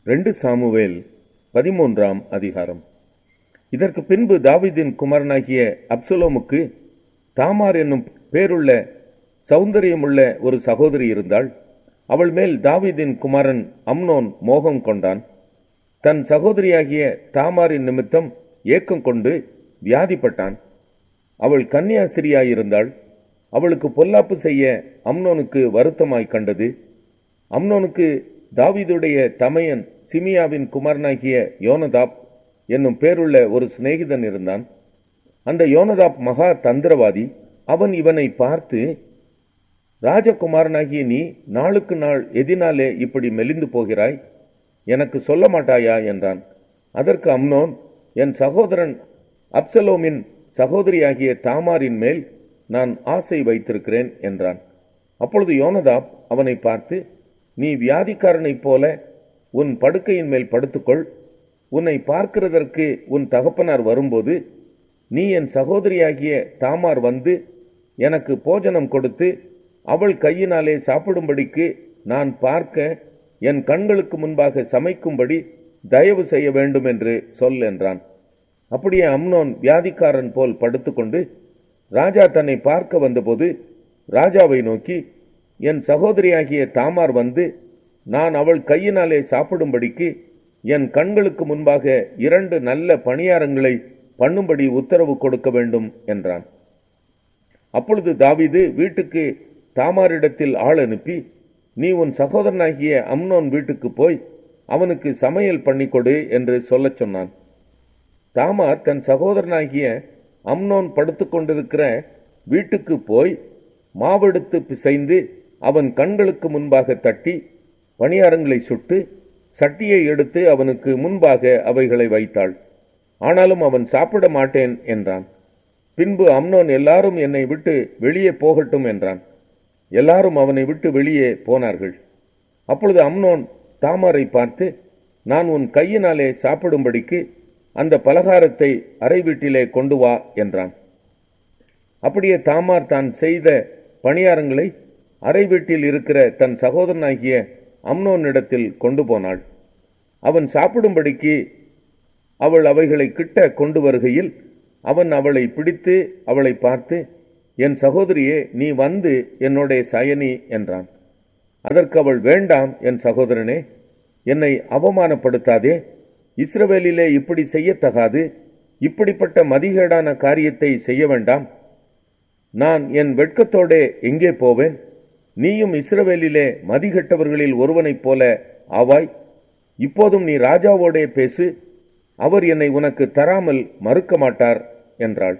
ரெண்டு சாமுவேல் பதிமூன்றாம் அதிகாரம் இதற்கு பின்பு தாவீதின் குமாரனாகிய அப்சலோமுக்கு தாமார் என்னும் பேருள்ள சௌந்தரியமுள்ள ஒரு சகோதரி இருந்தாள் அவள் மேல் தாவீதின் குமாரன் அம்னோன் மோகம் கொண்டான் தன் சகோதரியாகிய தாமாரின் நிமித்தம் ஏக்கம் கொண்டு வியாதிப்பட்டான் அவள் கன்னியாஸ்திரியாயிருந்தாள் அவளுக்கு பொல்லாப்பு செய்ய அம்னோனுக்கு வருத்தமாய் கண்டது அம்னோனுக்கு தாவீதுடைய தமையன் சிமியாவின் குமாரனாகிய யோனதாப் என்னும் பேருள்ள ஒரு சிநேகிதன் இருந்தான் அந்த யோனதாப் மகா தந்திரவாதி அவன் இவனை பார்த்து ராஜகுமாரனாகிய நீ நாளுக்கு நாள் எதினாலே இப்படி மெலிந்து போகிறாய் எனக்கு சொல்ல மாட்டாயா என்றான் அதற்கு அம்னோன் என் சகோதரன் அப்சலோமின் சகோதரியாகிய தாமாரின் மேல் நான் ஆசை வைத்திருக்கிறேன் என்றான் அப்பொழுது யோனதாப் அவனை பார்த்து நீ வியாதிக்காரனைப் போல உன் படுக்கையின் மேல் படுத்துக்கொள் உன்னை பார்க்கிறதற்கு உன் தகப்பனார் வரும்போது நீ என் சகோதரியாகிய தாமார் வந்து எனக்கு போஜனம் கொடுத்து அவள் கையினாலே சாப்பிடும்படிக்கு நான் பார்க்க என் கண்களுக்கு முன்பாக சமைக்கும்படி தயவு செய்ய வேண்டும் என்று சொல் என்றான் அப்படியே அம்னோன் வியாதிக்காரன் போல் படுத்துக்கொண்டு ராஜா தன்னை பார்க்க வந்தபோது ராஜாவை நோக்கி என் சகோதரியாகிய தாமார் வந்து நான் அவள் கையினாலே சாப்பிடும்படிக்கு என் கண்களுக்கு முன்பாக இரண்டு நல்ல பணியாரங்களை பண்ணும்படி உத்தரவு கொடுக்க வேண்டும் என்றான் அப்பொழுது தாவீது வீட்டுக்கு தாமாரிடத்தில் ஆள் அனுப்பி நீ உன் சகோதரனாகிய அம்னோன் வீட்டுக்கு போய் அவனுக்கு சமையல் பண்ணிக்கொடு என்று சொல்லச் சொன்னான் தாமார் தன் சகோதரனாகிய அம்னோன் படுத்துக்கொண்டிருக்கிற வீட்டுக்கு போய் மாவெடுத்து பிசைந்து அவன் கண்களுக்கு முன்பாக தட்டி பணியாரங்களை சுட்டு சட்டியை எடுத்து அவனுக்கு முன்பாக அவைகளை வைத்தாள் ஆனாலும் அவன் சாப்பிட மாட்டேன் என்றான் பின்பு அம்னோன் எல்லாரும் என்னை விட்டு வெளியே போகட்டும் என்றான் எல்லாரும் அவனை விட்டு வெளியே போனார்கள் அப்பொழுது அம்னோன் தாமாரை பார்த்து நான் உன் கையினாலே சாப்பிடும்படிக்கு அந்த பலகாரத்தை அறை வீட்டிலே கொண்டு வா என்றான் அப்படியே தாமார் தான் செய்த பணியாரங்களை அறை வீட்டில் இருக்கிற தன் சகோதரனாகிய அம்னோனிடத்தில் கொண்டு போனாள் அவன் சாப்பிடும்படிக்கு அவள் அவைகளை கிட்ட கொண்டு வருகையில் அவன் அவளை பிடித்து அவளை பார்த்து என் சகோதரியே நீ வந்து என்னுடைய சயனி என்றான் அதற்கு அவள் வேண்டாம் என் சகோதரனே என்னை அவமானப்படுத்தாதே இஸ்ரவேலிலே இப்படி செய்யத்தகாது இப்படிப்பட்ட மதிகேடான காரியத்தை செய்ய வேண்டாம் நான் என் வெட்கத்தோடே எங்கே போவேன் நீயும் இஸ்ரவேலிலே மதிகெட்டவர்களில் ஒருவனைப் போல ஆவாய் இப்போதும் நீ ராஜாவோடே பேசு அவர் என்னை உனக்கு தராமல் மறுக்க மாட்டார் என்றாள்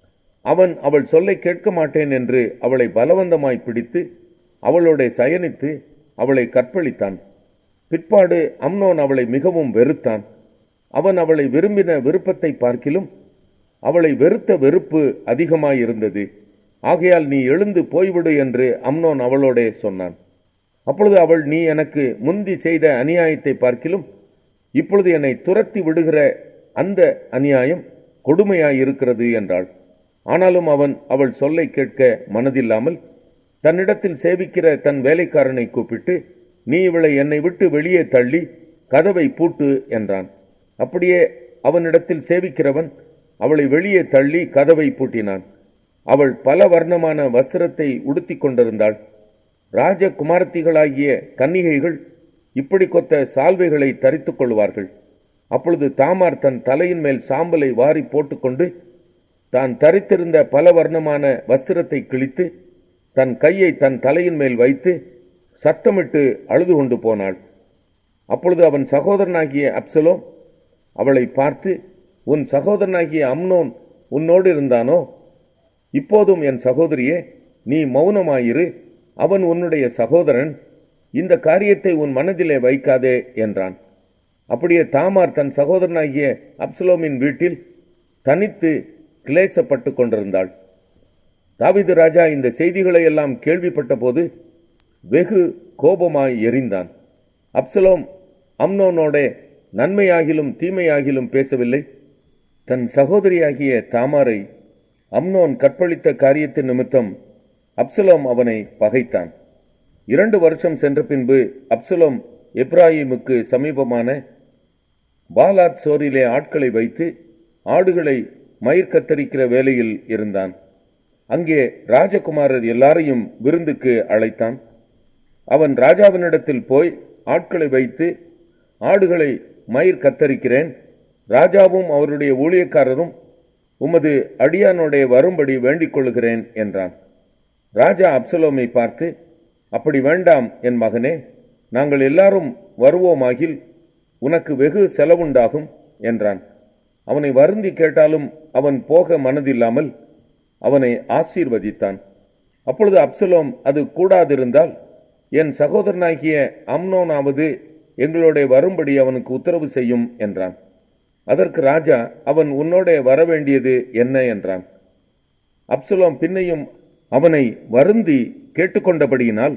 அவன் அவள் சொல்லை கேட்க மாட்டேன் என்று அவளை பலவந்தமாய் பிடித்து அவளோட சயனித்து அவளை கற்பழித்தான் பிற்பாடு அம்னோன் அவளை மிகவும் வெறுத்தான் அவன் அவளை விரும்பின விருப்பத்தை பார்க்கிலும் அவளை வெறுத்த வெறுப்பு அதிகமாயிருந்தது ஆகையால் நீ எழுந்து போய்விடு என்று அம்னோன் அவளோடே சொன்னான் அப்பொழுது அவள் நீ எனக்கு முந்தி செய்த அநியாயத்தை பார்க்கிலும் இப்பொழுது என்னை துரத்தி விடுகிற அந்த அநியாயம் கொடுமையாயிருக்கிறது என்றாள் ஆனாலும் அவன் அவள் சொல்லை கேட்க மனதில்லாமல் தன்னிடத்தில் சேவிக்கிற தன் வேலைக்காரனை கூப்பிட்டு நீ இவளை என்னை விட்டு வெளியே தள்ளி கதவை பூட்டு என்றான் அப்படியே அவனிடத்தில் சேவிக்கிறவன் அவளை வெளியே தள்ளி கதவை பூட்டினான் அவள் பல வர்ணமான வஸ்திரத்தை உடுத்தி கொண்டிருந்தாள் ராஜகுமாரத்திகளாகிய கன்னிகைகள் இப்படி கொத்த சால்வைகளை தரித்துக் கொள்வார்கள் அப்பொழுது தாமார் தன் தலையின் மேல் சாம்பலை வாரி போட்டுக்கொண்டு தான் தரித்திருந்த பல வர்ணமான வஸ்திரத்தை கிழித்து தன் கையை தன் தலையின் மேல் வைத்து சத்தமிட்டு அழுது கொண்டு போனாள் அப்பொழுது அவன் சகோதரனாகிய அப்சலோம் அவளை பார்த்து உன் சகோதரனாகிய அம்னோன் உன்னோடு இருந்தானோ இப்போதும் என் சகோதரியே நீ மௌனமாயிரு அவன் உன்னுடைய சகோதரன் இந்த காரியத்தை உன் மனதிலே வைக்காதே என்றான் அப்படியே தாமார் தன் சகோதரனாகிய அப்சலோமின் வீட்டில் தனித்து கிளேசப்பட்டு கொண்டிருந்தாள் தாவிது ராஜா இந்த செய்திகளை எல்லாம் கேள்விப்பட்ட போது வெகு கோபமாய் எரிந்தான் அப்சலோம் அம்னோனோட நன்மையாகிலும் தீமையாகிலும் பேசவில்லை தன் சகோதரியாகிய தாமாரை அம்னோன் கற்பழித்த காரியத்தின் நிமித்தம் அப்சலோம் அவனை பகைத்தான் இரண்டு வருஷம் சென்ற பின்பு அப்சலோம் எப்ராஹிமுக்கு சமீபமான பாலாத் சோரிலே ஆட்களை வைத்து ஆடுகளை மயிர் கத்தரிக்கிற வேலையில் இருந்தான் அங்கே ராஜகுமாரர் எல்லாரையும் விருந்துக்கு அழைத்தான் அவன் ராஜாவினிடத்தில் போய் ஆட்களை வைத்து ஆடுகளை மயிர் கத்தரிக்கிறேன் ராஜாவும் அவருடைய ஊழியக்காரரும் உமது அடியானுடைய வரும்படி வேண்டிக் கொள்கிறேன் என்றான் ராஜா அப்சலோமை பார்த்து அப்படி வேண்டாம் என் மகனே நாங்கள் எல்லாரும் வருவோமாகில் உனக்கு வெகு செலவுண்டாகும் என்றான் அவனை வருந்தி கேட்டாலும் அவன் போக மனதில்லாமல் அவனை ஆசீர்வதித்தான் அப்பொழுது அப்சலோம் அது கூடாதிருந்தால் என் சகோதரனாகிய அம்னோனாவது எங்களோட வரும்படி அவனுக்கு உத்தரவு செய்யும் என்றான் அதற்கு ராஜா அவன் உன்னோட வரவேண்டியது என்ன என்றான் அப்சலோம் பின்னையும் அவனை வருந்தி கேட்டுக்கொண்டபடியினால்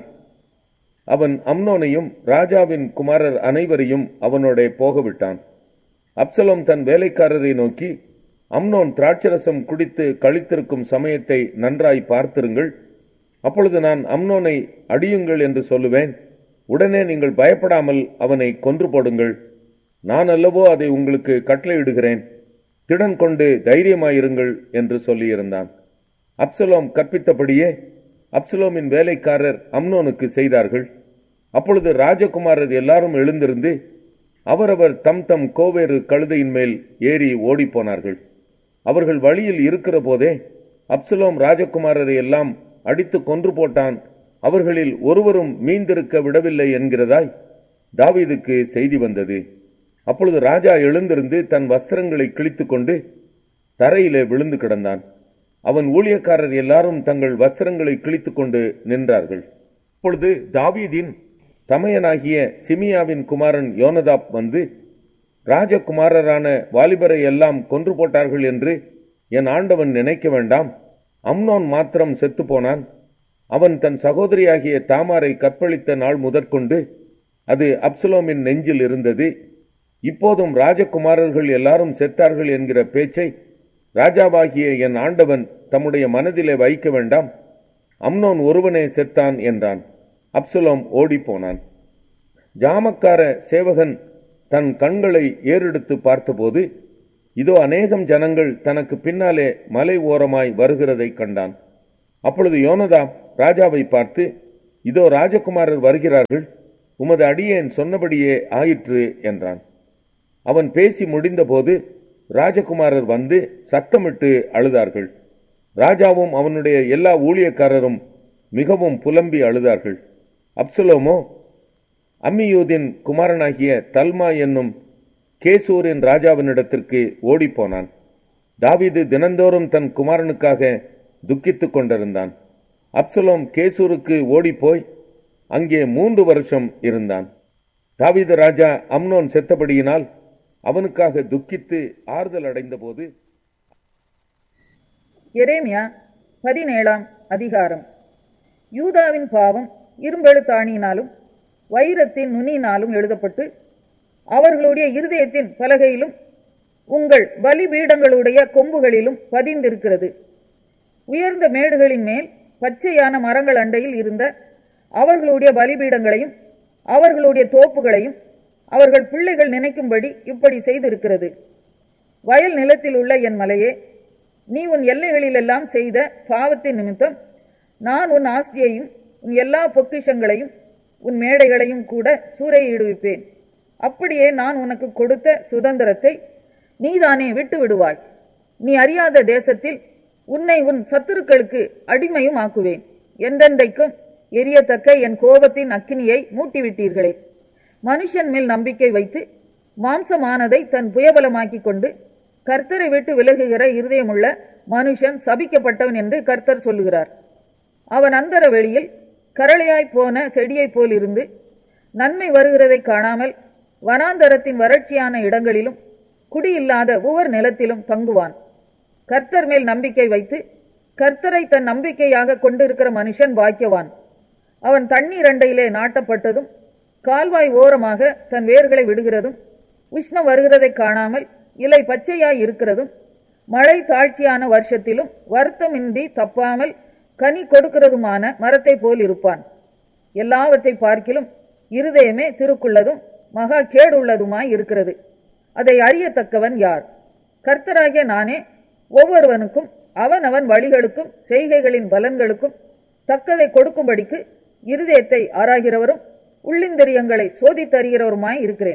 அவன் அம்னோனையும் ராஜாவின் குமாரர் அனைவரையும் அவனோட போகவிட்டான் அப்சலோம் தன் வேலைக்காரரை நோக்கி அம்னோன் திராட்சரசம் குடித்து கழித்திருக்கும் சமயத்தை நன்றாய் பார்த்திருங்கள் அப்பொழுது நான் அம்னோனை அடியுங்கள் என்று சொல்லுவேன் உடனே நீங்கள் பயப்படாமல் அவனை கொன்று போடுங்கள் நான் அல்லவோ அதை உங்களுக்கு கட்டளையிடுகிறேன் திடன் கொண்டு தைரியமாயிருங்கள் என்று சொல்லியிருந்தான் அப்சலோம் கற்பித்தபடியே அப்சலோமின் வேலைக்காரர் அம்னோனுக்கு செய்தார்கள் அப்பொழுது ராஜகுமாரர் எல்லாரும் எழுந்திருந்து அவரவர் தம் தம் கோவேறு கழுதையின் மேல் ஏறி ஓடிப்போனார்கள் அவர்கள் வழியில் இருக்கிற போதே அப்சலோம் ராஜகுமாரரை எல்லாம் அடித்து கொன்று போட்டான் அவர்களில் ஒருவரும் மீந்திருக்க விடவில்லை என்கிறதாய் தாவீதுக்கு செய்தி வந்தது அப்பொழுது ராஜா எழுந்திருந்து தன் வஸ்திரங்களை கிழித்துக் கொண்டு தரையிலே விழுந்து கிடந்தான் அவன் ஊழியக்காரர் எல்லாரும் தங்கள் வஸ்திரங்களை கிழித்துக் கொண்டு நின்றார்கள் அப்பொழுது தாவீதின் தமையனாகிய சிமியாவின் குமாரன் யோனதாப் வந்து ராஜகுமாரரான வாலிபரை எல்லாம் கொன்று போட்டார்கள் என்று என் ஆண்டவன் நினைக்க வேண்டாம் அம்னோன் மாத்திரம் செத்து போனான் அவன் தன் சகோதரியாகிய தாமாரை கற்பழித்த நாள் முதற்கொண்டு அது அப்சலோமின் நெஞ்சில் இருந்தது இப்போதும் ராஜகுமாரர்கள் எல்லாரும் செத்தார்கள் என்கிற பேச்சை ராஜாவாகிய என் ஆண்டவன் தம்முடைய மனதிலே வைக்க வேண்டாம் அம்னோன் ஒருவனே செத்தான் என்றான் அப்சலோம் ஓடிப்போனான் ஜாமக்கார சேவகன் தன் கண்களை ஏறெடுத்து பார்த்தபோது இதோ அநேகம் ஜனங்கள் தனக்கு பின்னாலே மலை ஓரமாய் வருகிறதை கண்டான் அப்பொழுது யோனதா ராஜாவை பார்த்து இதோ ராஜகுமாரர் வருகிறார்கள் உமது அடியேன் சொன்னபடியே ஆயிற்று என்றான் அவன் பேசி முடிந்தபோது ராஜகுமாரர் வந்து சத்தமிட்டு அழுதார்கள் ராஜாவும் அவனுடைய எல்லா ஊழியக்காரரும் மிகவும் புலம்பி அழுதார்கள் அப்சலோமோ அம்மியூதின் குமாரனாகிய தல்மா என்னும் கேசூரின் ராஜாவினிடத்திற்கு ஓடிப்போனான் தாவீது தினந்தோறும் தன் குமாரனுக்காக துக்கித்துக் கொண்டிருந்தான் அப்சலோம் கேசூருக்கு ஓடிப்போய் அங்கே மூன்று வருஷம் இருந்தான் தாவீது ராஜா அம்னோன் செத்தபடியினால் அவனுக்காக துக்கித்து ஆறுதல் அடைந்தபோது எரேமியா பதினேழாம் அதிகாரம் யூதாவின் பாவம் இரும்பெழுத்தாணியினாலும் வைரத்தின் நுனியினாலும் எழுதப்பட்டு அவர்களுடைய இருதயத்தின் பலகையிலும் உங்கள் பலிபீடங்களுடைய கொம்புகளிலும் பதிந்திருக்கிறது உயர்ந்த மேடுகளின் மேல் பச்சையான மரங்கள் அண்டையில் இருந்த அவர்களுடைய பலிபீடங்களையும் அவர்களுடைய தோப்புகளையும் அவர்கள் பிள்ளைகள் நினைக்கும்படி இப்படி செய்திருக்கிறது வயல் நிலத்தில் உள்ள என் மலையே நீ உன் எல்லைகளிலெல்லாம் செய்த பாவத்தின் நிமித்தம் நான் உன் ஆஸ்தியையும் உன் எல்லா பொக்கிஷங்களையும் உன் மேடைகளையும் கூட சூறையிடுவிப்பேன் அப்படியே நான் உனக்கு கொடுத்த சுதந்திரத்தை நீதானே விட்டு விடுவாய் நீ அறியாத தேசத்தில் உன்னை உன் சத்துருக்களுக்கு அடிமையும் ஆக்குவேன் எந்தெந்தைக்கும் எரியத்தக்க என் கோபத்தின் அக்கினியை மூட்டிவிட்டீர்களே மனுஷன் மேல் நம்பிக்கை வைத்து மாம்சமானதை தன் புயபலமாக்கிக் கொண்டு கர்த்தரை விட்டு விலகுகிற இருதயமுள்ள மனுஷன் சபிக்கப்பட்டவன் என்று கர்த்தர் சொல்லுகிறார் அவன் அந்தர வெளியில் கரளையாய் போன செடியைப் போல் இருந்து நன்மை வருகிறதை காணாமல் வனாந்தரத்தின் வறட்சியான இடங்களிலும் குடியில்லாத உவர் நிலத்திலும் தங்குவான் கர்த்தர் மேல் நம்பிக்கை வைத்து கர்த்தரை தன் நம்பிக்கையாக கொண்டிருக்கிற மனுஷன் பாக்கியவான் அவன் தண்ணீர் அண்டையிலே நாட்டப்பட்டதும் கால்வாய் ஓரமாக தன் வேர்களை விடுகிறதும் உஷ்ணம் வருகிறதை காணாமல் இலை பச்சையாய் இருக்கிறதும் மழை தாழ்ச்சியான வருஷத்திலும் வருத்தமின்றி தப்பாமல் கனி கொடுக்கிறதுமான மரத்தை போல் இருப்பான் எல்லாவற்றை பார்க்கிலும் இருதயமே திருக்குள்ளதும் மகா கேடுள்ளதுமாய் இருக்கிறது அதை அறியத்தக்கவன் யார் கர்த்தராகிய நானே ஒவ்வொருவனுக்கும் அவனவன் வழிகளுக்கும் செய்கைகளின் பலன்களுக்கும் தக்கதை கொடுக்கும்படிக்கு இருதயத்தை ஆராய்கிறவரும் உள்ளிந்திரியங்களை சோதித்தறிகிறவருமாய் இருக்கிறேன்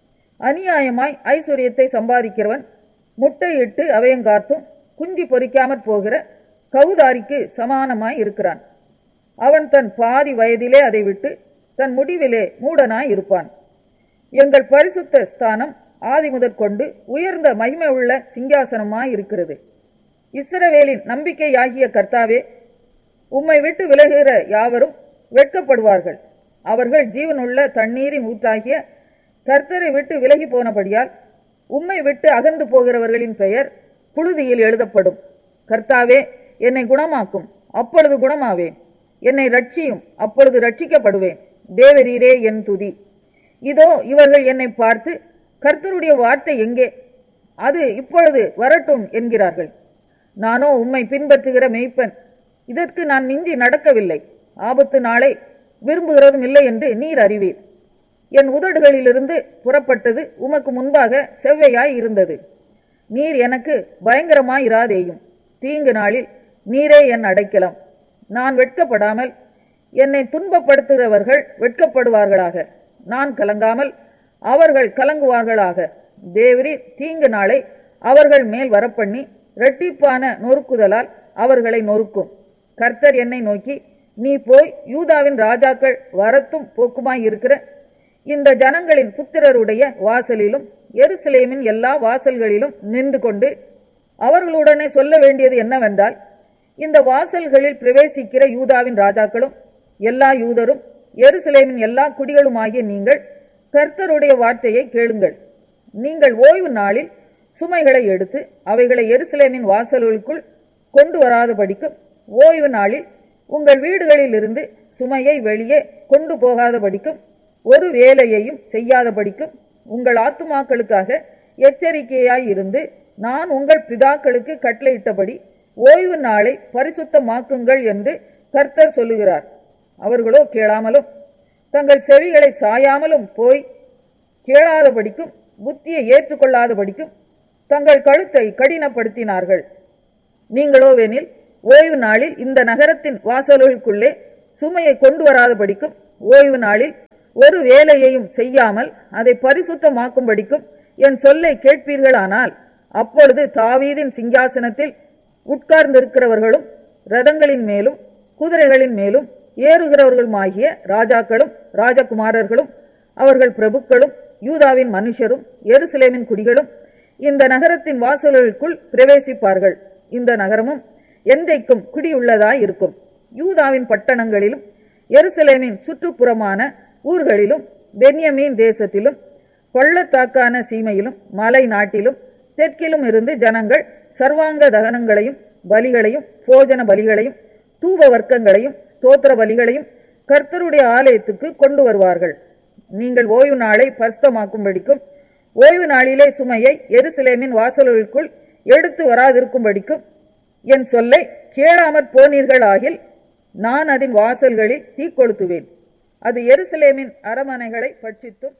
அநியாயமாய் ஐஸ்வர்யத்தை சம்பாதிக்கிறவன் முட்டையிட்டு அவயங்காத்தும் குஞ்சு பொறிக்காமற் போகிற கவுதாரிக்கு சமானமாய் இருக்கிறான் அவன் தன் பாதி வயதிலே அதை விட்டு தன் முடிவிலே மூடனாய் இருப்பான் எங்கள் பரிசுத்த ஸ்தானம் ஆதி முதற்கொண்டு உயர்ந்த மகிமை உள்ள சிங்காசனமாய் இருக்கிறது இஸ்ரவேலின் நம்பிக்கையாகிய கர்த்தாவே உம்மை விட்டு விலகுகிற யாவரும் வெட்கப்படுவார்கள் அவர்கள் ஜீவனுள்ள தண்ணீரின் ஊற்றாகிய கர்த்தரை விட்டு விலகி போனபடியால் உம்மை விட்டு அகன்று போகிறவர்களின் பெயர் புழுதியில் எழுதப்படும் கர்த்தாவே என்னை குணமாக்கும் அப்பொழுது குணமாவேன் என்னை ரட்சியும் அப்பொழுது ரட்சிக்கப்படுவேன் தேவரீரே என் துதி இதோ இவர்கள் என்னை பார்த்து கர்த்தருடைய வார்த்தை எங்கே அது இப்பொழுது வரட்டும் என்கிறார்கள் நானோ உம்மை பின்பற்றுகிற மெய்ப்பன் இதற்கு நான் மிஞ்சி நடக்கவில்லை ஆபத்து நாளை விரும்புகிறதும் இல்லை என்று நீர் அறிவீர் என் உதடுகளிலிருந்து புறப்பட்டது உமக்கு முன்பாக செவ்வையாய் இருந்தது நீர் எனக்கு பயங்கரமாய் இராதேயும் தீங்கு நாளில் நீரே என் அடைக்கலாம் நான் வெட்கப்படாமல் என்னை துன்பப்படுத்துகிறவர்கள் வெட்கப்படுவார்களாக நான் கலங்காமல் அவர்கள் கலங்குவார்களாக தேவரி தீங்கு நாளை அவர்கள் மேல் வரப்பண்ணி இரட்டிப்பான நொறுக்குதலால் அவர்களை நொறுக்கும் கர்த்தர் என்னை நோக்கி நீ போய் யூதாவின் ராஜாக்கள் வரத்தும் போக்குமாய் இருக்கிற இந்த ஜனங்களின் புத்திரருடைய வாசலிலும் எருசலேமின் எல்லா வாசல்களிலும் நின்று கொண்டு அவர்களுடனே சொல்ல வேண்டியது என்னவென்றால் இந்த வாசல்களில் பிரவேசிக்கிற யூதாவின் ராஜாக்களும் எல்லா யூதரும் எருசலேமின் எல்லா குடிகளுமாகிய நீங்கள் கர்த்தருடைய வார்த்தையை கேளுங்கள் நீங்கள் ஓய்வு நாளில் சுமைகளை எடுத்து அவைகளை எருசலேமின் வாசல்களுக்குள் கொண்டு வராதபடிக்கும் ஓய்வு நாளில் உங்கள் வீடுகளிலிருந்து சுமையை வெளியே கொண்டு போகாதபடிக்கும் ஒரு வேலையையும் செய்யாதபடிக்கும் உங்கள் ஆத்துமாக்களுக்காக எச்சரிக்கையாய் இருந்து நான் உங்கள் பிதாக்களுக்கு கட்டளையிட்டபடி ஓய்வு நாளை பரிசுத்தமாக்குங்கள் என்று கர்த்தர் சொல்லுகிறார் அவர்களோ கேளாமலும் தங்கள் செவிகளை சாயாமலும் போய் கேளாதபடிக்கும் புத்தியை ஏற்றுக்கொள்ளாதபடிக்கும் தங்கள் கழுத்தை கடினப்படுத்தினார்கள் நீங்களோவெனில் ஓய்வு நாளில் இந்த நகரத்தின் வாசல்களுக்குள்ளே சுமையை கொண்டு வராதபடிக்கும் ஓய்வு நாளில் ஒரு வேலையையும் செய்யாமல் அதை பரிசுத்தமாக்கும்படிக்கும் என் சொல்லை கேட்பீர்களானால் அப்பொழுது தாவீதின் சிங்காசனத்தில் உட்கார்ந்திருக்கிறவர்களும் ரதங்களின் மேலும் குதிரைகளின் மேலும் ஏறுகிறவர்களுமாகிய ராஜாக்களும் ராஜகுமாரர்களும் அவர்கள் பிரபுக்களும் யூதாவின் மனுஷரும் எருசலேமின் குடிகளும் இந்த நகரத்தின் வாசல்களுக்குள் பிரவேசிப்பார்கள் இந்த நகரமும் என்றைக்கும் குடியுள்ளதாய் இருக்கும் யூதாவின் பட்டணங்களிலும் எருசலேமின் சுற்றுப்புறமான ஊர்களிலும் பென்யமீன் தேசத்திலும் பள்ளத்தாக்கான சீமையிலும் மலை நாட்டிலும் தெற்கிலும் இருந்து ஜனங்கள் சர்வாங்க தகனங்களையும் பலிகளையும் போஜன பலிகளையும் தூப வர்க்கங்களையும் ஸ்தோத்திர பலிகளையும் கர்த்தருடைய ஆலயத்துக்கு கொண்டு வருவார்கள் நீங்கள் ஓய்வு நாளை பரிசுத்தமாக்கும்படிக்கும் ஓய்வு நாளிலே சுமையை எருசலேமின் வாசல்களுக்குள் எடுத்து வராதிருக்கும்படிக்கும் என் சொல்லை கேளாமற் போனீர்கள் ஆகில் நான் அதன் வாசல்களில் தீ கொளுத்துவேன் அது எருசலேமின் அரமனைகளை பட்சித்தும்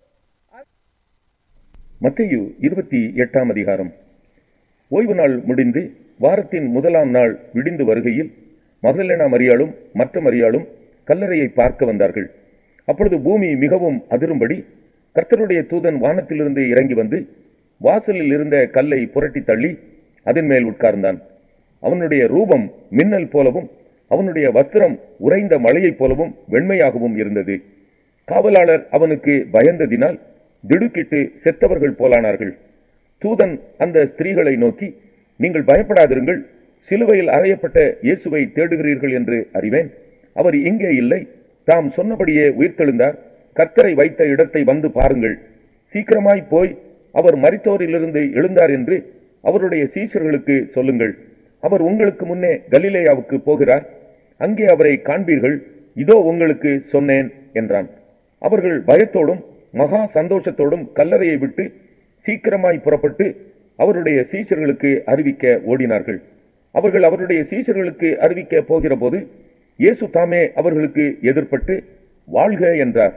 மத்தேயு இருபத்தி எட்டாம் அதிகாரம் ஓய்வு நாள் முடிந்து வாரத்தின் முதலாம் நாள் விடிந்து வருகையில் மகதலேனா மரியாளும் மற்ற மரியாளும் கல்லறையை பார்க்க வந்தார்கள் அப்பொழுது பூமி மிகவும் அதிரும்படி கர்த்தருடைய தூதன் வானத்திலிருந்து இறங்கி வந்து வாசலில் இருந்த கல்லை புரட்டி தள்ளி அதன் மேல் உட்கார்ந்தான் அவனுடைய ரூபம் மின்னல் போலவும் அவனுடைய வஸ்திரம் உறைந்த மழையைப் போலவும் வெண்மையாகவும் இருந்தது காவலாளர் அவனுக்கு பயந்ததினால் திடுக்கிட்டு செத்தவர்கள் போலானார்கள் தூதன் அந்த ஸ்திரீகளை நோக்கி நீங்கள் பயப்படாதிருங்கள் சிலுவையில் அறையப்பட்ட இயேசுவை தேடுகிறீர்கள் என்று அறிவேன் அவர் இங்கே இல்லை தாம் சொன்னபடியே உயிர்த்தெழுந்தார் கர்த்தரை வைத்த இடத்தை வந்து பாருங்கள் சீக்கிரமாய் போய் அவர் மரித்தோரிலிருந்து எழுந்தார் என்று அவருடைய சீஷர்களுக்கு சொல்லுங்கள் அவர் உங்களுக்கு முன்னே கலிலேயாவுக்கு போகிறார் அங்கே அவரை காண்பீர்கள் இதோ உங்களுக்கு சொன்னேன் என்றான் அவர்கள் பயத்தோடும் மகா சந்தோஷத்தோடும் கல்லறையை விட்டு சீக்கிரமாய் புறப்பட்டு அவருடைய சீஷர்களுக்கு அறிவிக்க ஓடினார்கள் அவர்கள் அவருடைய சீஷர்களுக்கு அறிவிக்க போகிற போது இயேசு தாமே அவர்களுக்கு எதிர்ப்பட்டு வாழ்க என்றார்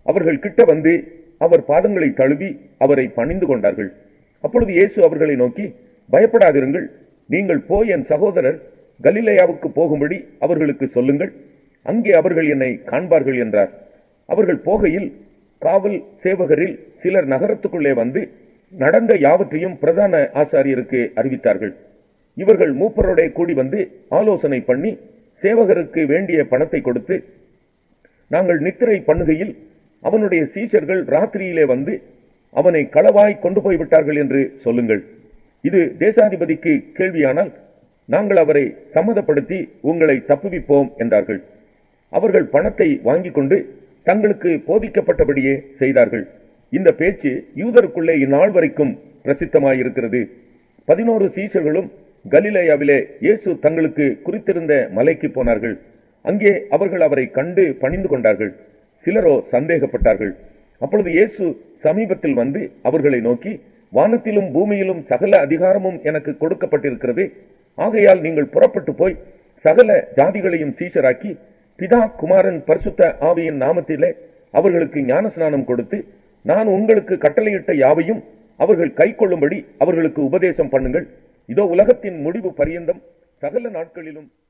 அவர்கள் கிட்ட வந்து அவர் பாதங்களை தழுவி அவரை பணிந்து கொண்டார்கள் அப்பொழுது இயேசு அவர்களை நோக்கி பயப்படாதிருங்கள் நீங்கள் போய் என் சகோதரர் கலிலேயாவுக்கு போகும்படி அவர்களுக்கு சொல்லுங்கள் அங்கே அவர்கள் என்னை காண்பார்கள் என்றார் அவர்கள் போகையில் காவல் சேவகரில் சிலர் நகரத்துக்குள்ளே வந்து நடந்த யாவற்றையும் பிரதான ஆசாரியருக்கு அறிவித்தார்கள் இவர்கள் மூப்பரோட கூடி வந்து ஆலோசனை பண்ணி சேவகருக்கு வேண்டிய பணத்தை கொடுத்து நாங்கள் நித்திரை பண்ணுகையில் அவனுடைய சீஷர்கள் ராத்திரியிலே வந்து அவனை களவாய் கொண்டு போய் விட்டார்கள் என்று சொல்லுங்கள் இது தேசாதிபதிக்கு கேள்வியானால் நாங்கள் அவரை சம்மதப்படுத்தி உங்களை தப்புவிப்போம் என்றார்கள் அவர்கள் பணத்தை வாங்கிக் கொண்டு தங்களுக்கு போதிக்கப்பட்டபடியே செய்தார்கள் இந்த பேச்சு யூதருக்குள்ளே இந்நாள் வரைக்கும் பிரசித்தமாயிருக்கிறது பதினோரு சீஷர்களும் கலிலேயாவிலே இயேசு தங்களுக்கு குறித்திருந்த மலைக்கு போனார்கள் அங்கே அவர்கள் அவரை கண்டு பணிந்து கொண்டார்கள் சிலரோ சந்தேகப்பட்டார்கள் அப்பொழுது இயேசு சமீபத்தில் வந்து அவர்களை நோக்கி வானத்திலும் பூமியிலும் சகல அதிகாரமும் எனக்கு கொடுக்கப்பட்டிருக்கிறது ஆகையால் நீங்கள் புறப்பட்டு போய் சகல ஜாதிகளையும் சீஷராக்கி பிதா குமாரன் பரிசுத்த ஆவியின் நாமத்திலே அவர்களுக்கு ஞானஸ்நானம் கொடுத்து நான் உங்களுக்கு கட்டளையிட்ட யாவையும் அவர்கள் கைக்கொள்ளும்படி அவர்களுக்கு உபதேசம் பண்ணுங்கள் இதோ உலகத்தின் முடிவு பரியந்தம் சகல நாட்களிலும்